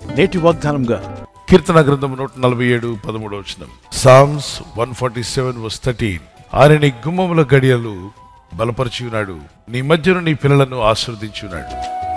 నేటి వాగ్దానంగా కీర్తన గ్రంథం నూట నలభై ఏడు పదమూడు వచ్చిన Psalms one forty seven verse thirteen ఆయన నీ గుమ్మముల గడియలు బలపరిచి ఉన్నాడు నీ మధ్యను నీ పిల్లలను ఆశీర్వదించి ఉన్నాడు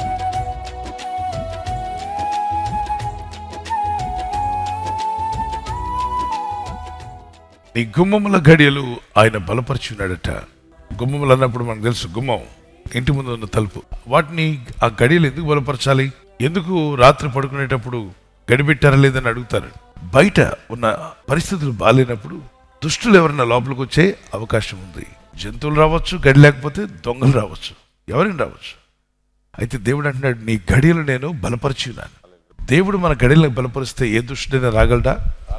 నీ గుమ్మముల గడియలు ఆయన బలపరిచి ఉన్నాడట గుమ్మములు అన్నప్పుడు మనకు తెలుసు గుమ్మం ఇంటి ముందు ఉన్న తలుపు వాటిని ఆ గడియలు ఎందుకు బలపరచాలి ఎందుకు రాత్రి పడుకునేటప్పుడు గడిపెట్టారా లేదని అడుగుతారు బయట ఉన్న పరిస్థితులు బాగాలేనప్పుడు దుష్టులు ఎవరైనా లోపలికి వచ్చే అవకాశం ఉంది జంతువులు రావచ్చు గడి లేకపోతే దొంగలు రావచ్చు ఎవరైనా రావచ్చు అయితే దేవుడు అంటున్నాడు నీ గడియలు నేను బలపరిచి ఉన్నాను దేవుడు మన గడియలను బలపరిస్తే ఏ దుష్టుడైనా రాగలడా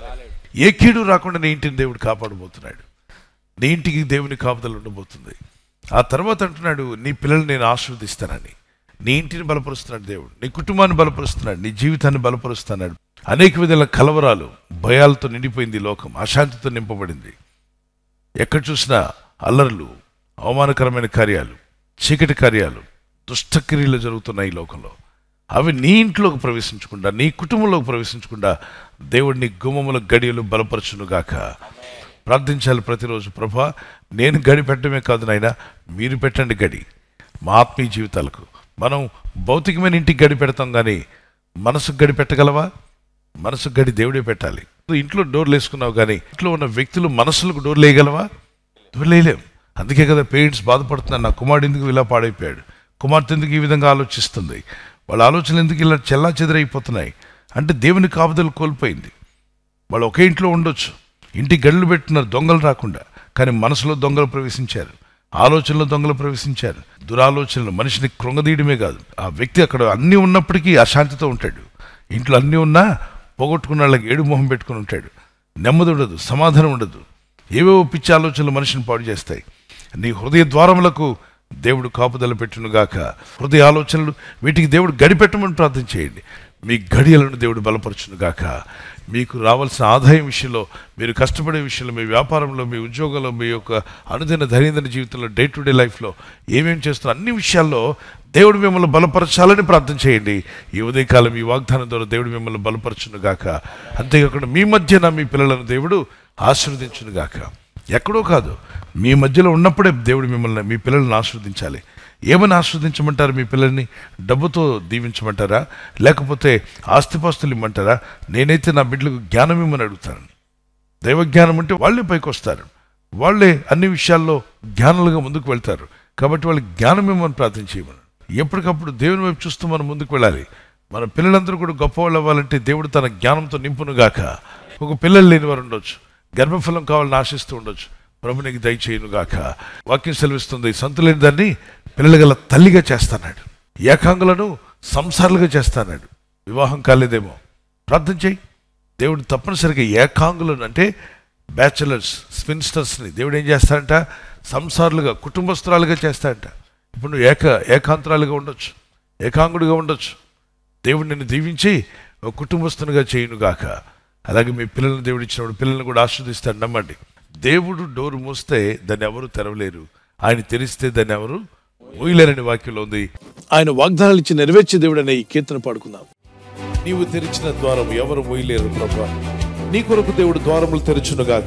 ఏ కీడు రాకుండా నీ ఇంటిని దేవుడు కాపాడబోతున్నాడు నీ ఇంటికి దేవుని కాపుదల ఉండబోతుంది ఆ తర్వాత అంటున్నాడు నీ పిల్లల్ని నేను ఆశీర్వదిస్తానని నీ ఇంటిని బలపరుస్తున్నాడు దేవుడు నీ కుటుంబాన్ని బలపరుస్తున్నాడు నీ జీవితాన్ని బలపరుస్తున్నాడు అనేక విధాల కలవరాలు భయాలతో నిండిపోయింది ఈ లోకం అశాంతితో నింపబడింది ఎక్కడ చూసినా అల్లర్లు అవమానకరమైన కార్యాలు చీకటి కార్యాలు దుష్టక్రియలు జరుగుతున్నాయి ఈ లోకంలో అవి నీ ఇంట్లోకి ప్రవేశించకుండా నీ కుటుంబంలోకి ప్రవేశించకుండా దేవుడు నీ గుమ్మముల గడియలు బలపరచునుగాక ప్రార్థించాలి ప్రతిరోజు ప్రభా నేను గడి పెట్టడమే కాదు నాయనా మీరు పెట్టండి గడి మా ఆత్మీయ జీవితాలకు మనం భౌతికమైన ఇంటికి గడి పెడతాం కానీ మనసుకు గడి పెట్టగలవా మనసు గడి దేవుడే పెట్టాలి ఇంట్లో డోర్లు వేసుకున్నావు కానీ ఇంట్లో ఉన్న వ్యక్తులు మనసులకు డోర్లు వేయగలవా డోర్లు వేయలేం అందుకే కదా పేరెంట్స్ బాధపడుతున్నారు నా కుమారుడు ఎందుకు ఇలా పాడైపోయాడు కుమార్తె ఎందుకు ఈ విధంగా ఆలోచిస్తుంది వాళ్ళ ఆలోచనలు ఎందుకు ఇలా చెల్లా చెదరైపోతున్నాయి అంటే దేవుని కాపుదలు కోల్పోయింది వాళ్ళు ఒకే ఇంట్లో ఉండొచ్చు ఇంటి గడులు పెట్టిన దొంగలు రాకుండా కానీ మనసులో దొంగలు ప్రవేశించారు ఆలోచనలో దొంగలు ప్రవేశించారు దురాలోచనలు మనిషిని కృంగదీయడమే కాదు ఆ వ్యక్తి అక్కడ అన్నీ ఉన్నప్పటికీ అశాంతితో ఉంటాడు ఇంట్లో అన్నీ ఉన్నా పోగొట్టుకున్న వాళ్ళకి ఏడు మొహం పెట్టుకుని ఉంటాడు నెమ్మది ఉండదు సమాధానం ఉండదు ఏవేవో పిచ్చి ఆలోచనలు మనిషిని పాడు చేస్తాయి నీ హృదయ ద్వారములకు దేవుడు కాపుదల పెట్టునుగాక హృదయ ఆలోచనలు వీటికి దేవుడు గడిపెట్టమని ప్రార్థన చేయండి మీ గడియలను దేవుడు బలపరచునుగాక మీకు రావాల్సిన ఆదాయం విషయంలో మీరు కష్టపడే విషయంలో మీ వ్యాపారంలో మీ ఉద్యోగంలో మీ యొక్క అనుదిన దైనందిన జీవితంలో డే టు డే లైఫ్లో ఏమేం చేస్తున్న అన్ని విషయాల్లో దేవుడు మిమ్మల్ని బలపరచాలని ప్రార్థన చేయండి ఈ ఉదయకాలం ఈ వాగ్దానం ద్వారా దేవుడు మిమ్మల్ని బలపరచునుగాక అంతేకాకుండా మీ మధ్యన మీ పిల్లలను దేవుడు ఆశీర్వదించునుగాక ఎక్కడో కాదు మీ మధ్యలో ఉన్నప్పుడే దేవుడు మిమ్మల్ని మీ పిల్లల్ని ఆస్వాదించాలి ఏమని ఆస్వాదించమంటారు మీ పిల్లల్ని డబ్బుతో దీవించమంటారా లేకపోతే ఆస్తిపాస్తులు ఇమ్మంటారా నేనైతే నా బిడ్డలకు జ్ఞానం ఇమ్మని అడుగుతాను దైవజ్ఞానం అంటే వాళ్ళే పైకి వస్తారు వాళ్ళే అన్ని విషయాల్లో జ్ఞానులుగా ముందుకు వెళ్తారు కాబట్టి వాళ్ళకి జ్ఞానం ఇమ్మని ప్రార్థన చేయమని ఎప్పటికప్పుడు దేవుని వైపు చూస్తూ మనం ముందుకు వెళ్ళాలి మన పిల్లలందరూ కూడా గొప్పవాళ్ళు అవ్వాలంటే దేవుడు తన జ్ఞానంతో నింపునుగాక ఒక పిల్లలు లేని వారు ఉండొచ్చు గర్భఫలం కావాలని ఆశిస్తూ ఉండొచ్చు ప్రభు నీకు దయచేయునుగాక వాక్యం సెలవిస్తుంది సంతులేని దాన్ని పిల్లలు గల తల్లిగా చేస్తాన్నాడు ఏకాంగులను సంసారాలుగా చేస్తాన్నాడు వివాహం కాలేదేమో ప్రార్థన చేయి దేవుడు తప్పనిసరిగా ఏకాంగులను అంటే బ్యాచులర్స్ స్పిన్స్టర్స్ని దేవుడు ఏం చేస్తాడంట సంసారులుగా కుటుంబస్తురాలుగా చేస్తాడంట ఇప్పుడు నువ్వు ఏక ఏకాంతరాలుగా ఉండొచ్చు ఏకాంగుడిగా ఉండొచ్చు దేవుడు నిన్ను దీవించి ఒక కుటుంబస్తునిగా చేయునుగాక అలాగే మీ పిల్లల్ని దేవుడు ఇచ్చినప్పుడు పిల్లల్ని కూడా ఆస్వాదిస్తాడు నమ్మండి దేవుడు డోరు మూస్తే దాన్ని ఎవరు తెరవలేరు ఆయన తెరిస్తే దాన్ని ఎవరు మూయలేరని వాక్యంలో ఉంది ఆయన వాగ్దానాలు ఇచ్చి నెరవేర్చే దేవుడు అనే ఈ కీర్తన పాడుకుందాం నీవు తెరిచిన ద్వారం ఎవరు మూయలేరు ప్రభా నీ కొరకు దేవుడు ద్వారములు తెరచునుగాక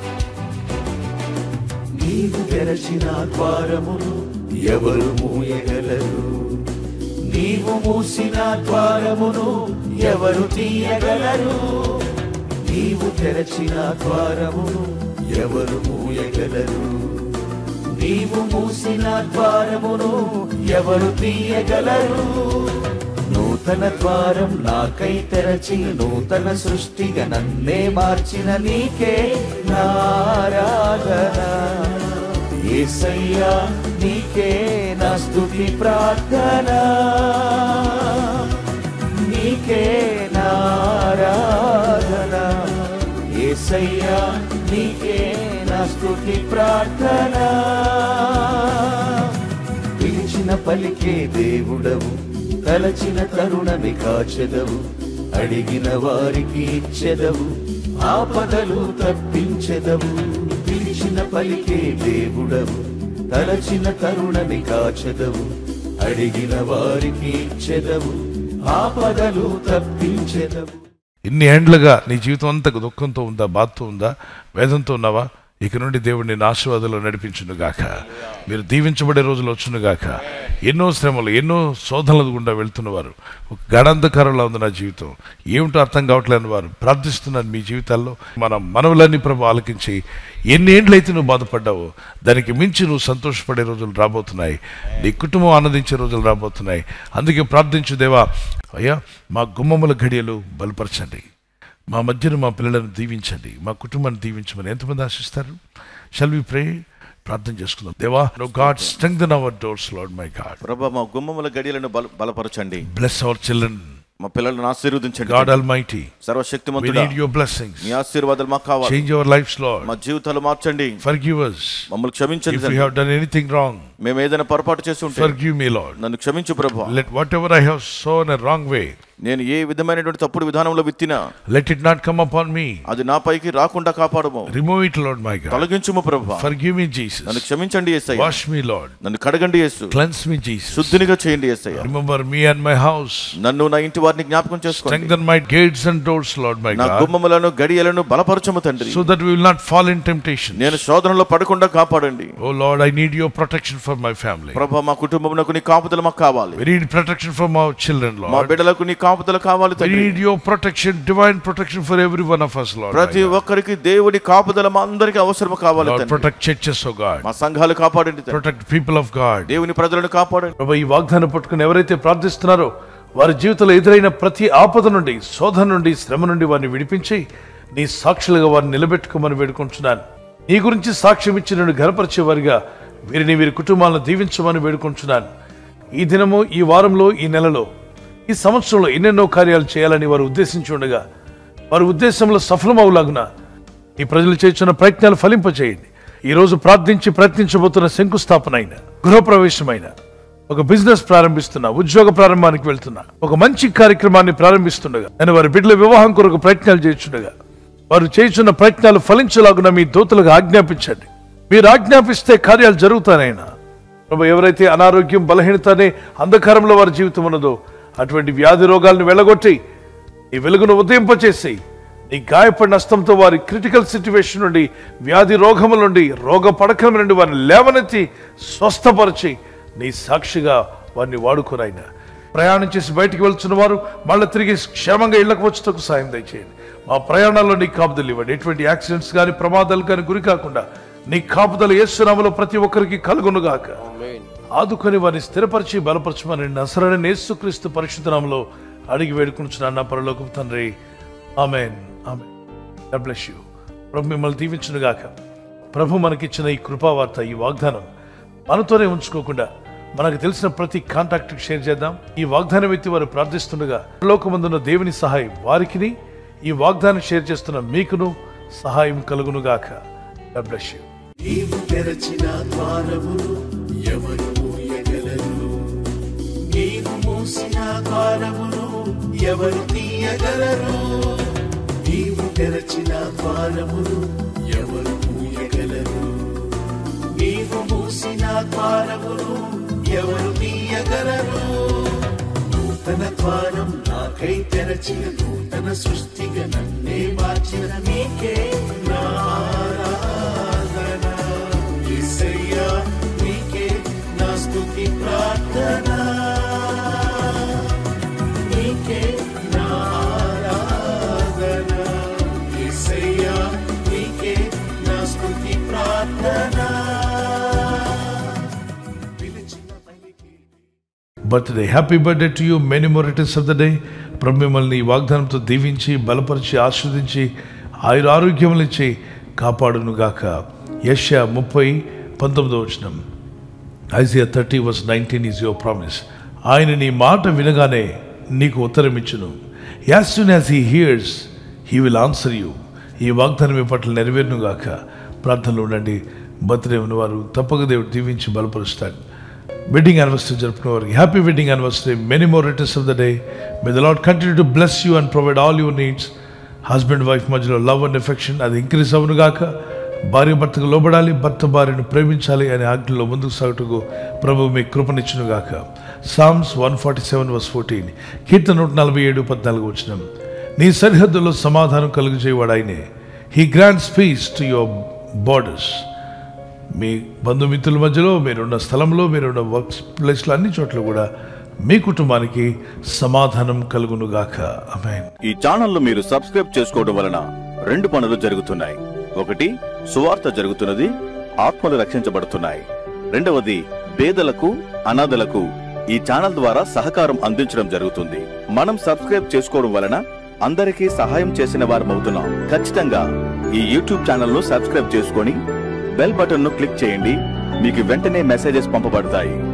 నీవు తెరచిన ద్వారమును ఎవరు మూయగలరు నీవు మూసిన ద్వారమును ఎవరు తీయగలరు నీవు తెరచిన ద్వారమును ఎవరు మూయగలరు నీవు మూసిన ద్వారమును ఎవరు తీయగలరు నూతన ద్వారం నాకై తెరచి నూతన సృష్టిగా నన్నే మార్చిన నీకే నారాధన ఏసయ్యా నీకే నా స్తుతి ప్రార్థన నీకే నారాధన ఏసయ్యా నీకే నా స్తుతి ప్రార్థన పిలిచిన పలికే దేవుడవు తలచిన తరుణమి కాచెదవు అడిగిన వారికి ఇచ్చెదవు ఆపదలు తప్పించెదవు పిలిచిన పలికే దేవుడవు తలచిన తరుణమి కాచెదవు అడిగిన వారికి ఇచ్చెదవు ఆపదలు తప్పించెదవు ఇన్ని ఏండ్లుగా నీ జీవితం అంతా దుఃఖంతో ఉందా బాధతో ఉందా వేదంతో ఉన్నావా ఇక నుండి దేవుడిని నా ఆశీర్వాదంలో నడిపించును గాక మీరు దీవించబడే రోజులు వచ్చును గాక ఎన్నో శ్రమలు ఎన్నో శోధనల గుండా వెళ్తున్నవారు ఒక గడాంధకారంలో ఉంది నా జీవితం ఏమిటో అర్థం కావట్లేని వారు ప్రార్థిస్తున్నాను మీ జీవితాల్లో మన మనవులన్నీ ప్రభు ఆలకించి ఎన్ని ఏండ్లయితే నువ్వు బాధపడ్డావో దానికి మించి నువ్వు సంతోషపడే రోజులు రాబోతున్నాయి నీ కుటుంబం ఆనందించే రోజులు రాబోతున్నాయి అందుకే ప్రార్థించు దేవా అయ్యా మా గుమ్మముల ఘడియలు బలపరచండి మా మధ్యన మా పిల్లలను దీవించండి మా కుటుంబాన్ని దీవించమని ఎంతమంది ఆశిస్తారు షల్ వి ప్రే ప్రార్థన చేసుకుందాం దేవా no God strengthen our doors Lord my God ప్రభా మా గుమ్మముల గడియలను బల బలపరచండి బ్లెస్ అవర్ చిల్డ్రన్ మా పిల్లలను ఆశీర్వదించండి గాడ్ ఆల్ మైటీ వి సర్వశక్తిమంతుడా నీడ్ యువర్ బ్లెస్సింగ్స్ మీ ఆశీర్వాదాలు మాకు కావాలి చేంజ్ అవర్ లైఫ్స్ లార్డ్ మా జీవితాలు మార్చండి ఫర్గివ్ us మమ్మల్ని క్షమించండి if we తండ్రి. have done anything wrong మేము ఏదైనా పొరపాటు చేసి ఉంటే forgive me lord నన్ను క్షమించు ప్రభా let whatever i have sown a wrong way నేను ఏ విధమైనటువంటి తప్పుడు విధానంలో విత్తినా let it not come upon me అది నా పైకి రాకుండా కాపాడము remove it lord my god తొలగించుము ప్రభా forgive me నన్ను jesus క్షమించండి యేసయ్య wash me lord నన్ను కడగండి యేసు cleanse me jesus శుద్ధినిగా చేయండి యేసయ్య remember me and my house నన్ను నా ఇంటి వారిని జ్ఞాపకం చేసుకోండి strengthen my gates and doors lord my నా god గుమ్మములను గడియలను బలపరచము తండ్రి so that we will not fall in temptation నేను శోధనలో పడకుండా కాపాడండి oh lord i need your protection for my family ప్రభా మా కుటుంబమునకు నీ కాపుదల మాకు కావాలి we need protection from our children మా lord బిడ్డలకు నీ కాపుదల కావాలి we తండ్రి need your protection divine protection for every one of us lord my ప్రతి God. ఒక్కరికి దేవుడి కాపుదల మా అందరికి అవసరం కావాలి lord తండ్రి protect churches oh god మా సంఘాలు కాపాడండి తండ్రి. protect people of god దేవుని ప్రజలను కాపాడండి ప్రభు ఈ వాగ్దానం పట్టుకుని ఎవరైతే ప్రార్థిస్తున్నారో వారి జీవితంలో ఎదురైన ప్రతి ఆపద నుండి శోధన నుండి శ్రమ నుండి వారిని విడిపించి నీ సాక్షులుగా వారిని నిలబెట్టుకోమని వేడుకుంటున్నాను నీ గురించి సాక్ష్యం ఇచ్చి నన్ను గనపరిచే వారిగా వీరిని వీరి కుటుంబాలను దీవించమని వేడుకుంటున్నాను ఈ దినము ఈ వారంలో ఈ నెలలో ఈ సంవత్సరంలో ఎన్నెన్నో కార్యాలు చేయాలని వారు ఉద్దేశించి ఉండగా వారి ఉద్దేశంలో సఫలమవులాగున ఈ ప్రజలు చేస్తున్న ప్రయత్నాలు ఫలింపచేయండి ఈ రోజు ప్రార్థించి ప్రయత్నించబోతున్న శంకుస్థాపన అయిన గృహప్రవేశమైన ఒక బిజినెస్ ప్రారంభిస్తున్నా ఉద్యోగ ప్రారంభానికి వెళ్తున్నా ఒక మంచి కార్యక్రమాన్ని ప్రారంభిస్తుండగా నేను వారి బిడ్డల వివాహం కొరకు ప్రయత్నాలు చేస్తుండగా వారు చేస్తున్న ప్రయత్నాలు ఫలించలాగున మీ దూతలకు ఆజ్ఞాపించండి మీరు ఆజ్ఞాపిస్తే కార్యాలు జరుగుతానైనా ప్రభు ఎవరైతే అనారోగ్యం బలహీనత అనే అంధకారంలో వారి జీవితం ఉన్నదో అటువంటి వ్యాధి రోగాలను వెళ్ళగొట్టి నీ వెలుగును ఉదయింపచేసి నీ గాయపడిన హస్తంతో వారి క్రిటికల్ సిచ్యువేషన్ నుండి వ్యాధి రోగముల నుండి రోగ పడకల నుండి వారిని లేవనెత్తి స్వస్థపరిచి నీ సాక్షిగా వారిని వాడుకోనైనా ప్రయాణం చేసి బయటికి వెళ్తున్న వారు మళ్ళీ తిరిగి క్షేమంగా ఇళ్లకు వచ్చేటకు సాయం దయచేయండి మా ప్రయాణాల్లో నీ కాపుదలు ఇవ్వండి ఎటువంటి యాక్సిడెంట్స్ కానీ ప్రమాదాలు కానీ గురి కాకుండా నీ కాపుదలు ఏసునామలో ప్రతి ఒక్కరికి కలుగునుగాక ఆదుకొని వారిని స్థిరపరిచి బలపరచమని నసరని యేసుక్రీస్తు పరిశుద్ధనామలో అడిగి వేడుకుంటున్నాను నా పరలోకపు తండ్రి amen amen God bless you ప్రభు మిమ్మల్ని దీవించునుగాక ప్రభు మనకిచ్చిన ఈ కృపావార్త ఈ వాగ్దానం మనతోనే ఉంచుకోకుండా మనకు తెలిసిన ప్రతి కాంటాక్ట్ షేర్ చేద్దాం ఈ వాగ్దానం ఎత్తి వారు ప్రార్థిస్తుండగా లోకమందున్న దేవుని సహాయం వారికిని ఈ వాగ్దానం షేర్ చేస్తున్న మీకును సహాయం కలుగునుగాక God bless you నీవు తెరచిన ద్వారమును ఎవరు మూయగలరు నీవు మూసిన ద్వారమును ఎవరు తీయగలరు నీవు తెరచిన ద్వారమును ఎవరు మూయగలరు నీవు మూసిన ద్వారమును ఎవరు తీయగలరు నూతన ద్వారం నాకై తెరచిన నూతన సృష్టిగా నన్నే మార్చిన నీకే నా ఆరాధన యేసయ్యా నీకే నా స్తుతి ప్రార్థన నీకే నా ఆరాధన యేసయ్యా నీకే నా స్తుతి ప్రార్థన పిలిచిన పలికి birthday happy birthday to you many more returns of the day ప్రభు మిమ్మల్ని ఈ వాగ్దానంతో దీవించి బలపరిచి ఆస్వాదించి ఆయుర ఆరోగ్యములు ఇచ్చి కాపాడును గాక యశ ముప్పై పంతొమ్మిదో వచనం Isaiah thirty verse nineteen is your promise ఆయన నీ మాట వినగానే నీకు ఉత్తరం ఇచ్చును as soon as he hears he will answer you ఈ వాగ్దానం మీ పట్ల నెరవేరును గాక ప్రార్థనలో ఉండండి బర్త్డే ఉన్నవారు తప్పక దేవుడు దీవించి బలపరుస్తాడు వెడ్డింగ్ యానివర్సరీ జరుపుకునే వారికి happy wedding anniversary many more returns of the day may the Lord continue to bless you and provide all your needs husband wife మధ్యలో లవ్ అండ్ ఎఫెక్షన్ అది ఇంక్రీజ్ అవును గాక భార్య భర్తకు లోబడాలి భర్త భార్యను ప్రేమించాలి అనే ఆజ్ఞలో ముందుకు సాగుటకు ప్రభు మీ కృపనిచ్చును గాక Psalms one forty seven verse fourteen కీర్తన నూట నలభై ఏడు పద్నాలుగు వచ్చిన నీ సరిహద్దులో సమాధానం కలుగజేవాడు ఆయనే he grants peace to your borders మీ బంధుమిత్రుల మధ్యలో మీరున్న స్థలంలో మీరున్న వర్క్ ప్లేస్లో అన్ని చోట్ల కూడా మీ కుటుంబానికి సమాధానం కలుగునుగాక అమెన్ ఈ ఛానల్ మీరు సబ్స్క్రైబ్ చేసుకోవడం వలన రెండు పనులు జరుగుతున్నాయి ఒకటి సువార్త జరుగుతున్నది ఆత్మలు రక్షించబడుతున్నాయి రెండవది పేదలకు అనాథలకు ఈ ఛానల్ ద్వారా సహకారం అందించడం జరుగుతుంది మనం సబ్స్క్రైబ్ చేసుకోవడం వలన అందరికీ సహాయం చేసిన వారం అవుతున్నాం ఖచ్చితంగా ఈ యూట్యూబ్ ఛానల్ ను సబ్స్క్రైబ్ చేసుకొని బెల్ బటన్ ను క్లిక్ చేయండి మీకు వెంటనే మెసేజెస్ పంపబడతాయి